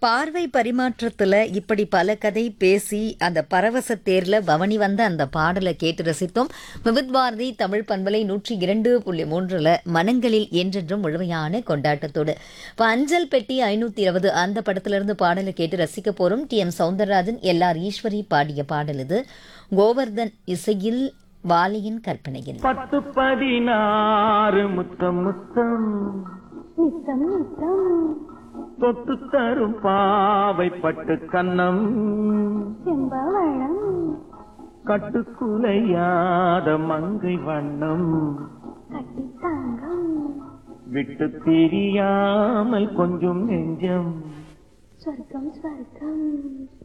பார்வை பரிமாற்றத்துல இப்படி பல கதை பேசி அந்த பரவச தேர்ல பவனி வந்த அந்த பாடலை கேட்டு ரசித்தோம் விவித் பாரதி தமிழ் பண்பலை நூற்றி இரண்டு புள்ளி மூன்றுல மனங்களில் என்றென்றும் முழுமையான கொண்டாட்டத்தோடு இப்போ அஞ்சல் பெட்டி ஐநூத்தி இருபது அந்த படத்துல இருந்து பாடலை கேட்டு ரசிக்க போறோம் T M Soundararajan L R Eswari பாடிய பாடல் இது கோவர்தன் இசையில் வாலியின் கற்பனையில் பத்து பதினாறு முத்தம் முத்தம் நித்தம் நித்தம் தொட்டு தரும் பாவை பட்டு கன்னம் செம்பவளம் கட்டுக்குலையாத மங்கை வண்ணம் கட்டி தங்கம் விட்டு பிரியாமல் கொஞ்சம் நெஞ்சம் சொர்க்கம் ஸ்வர்க்கம்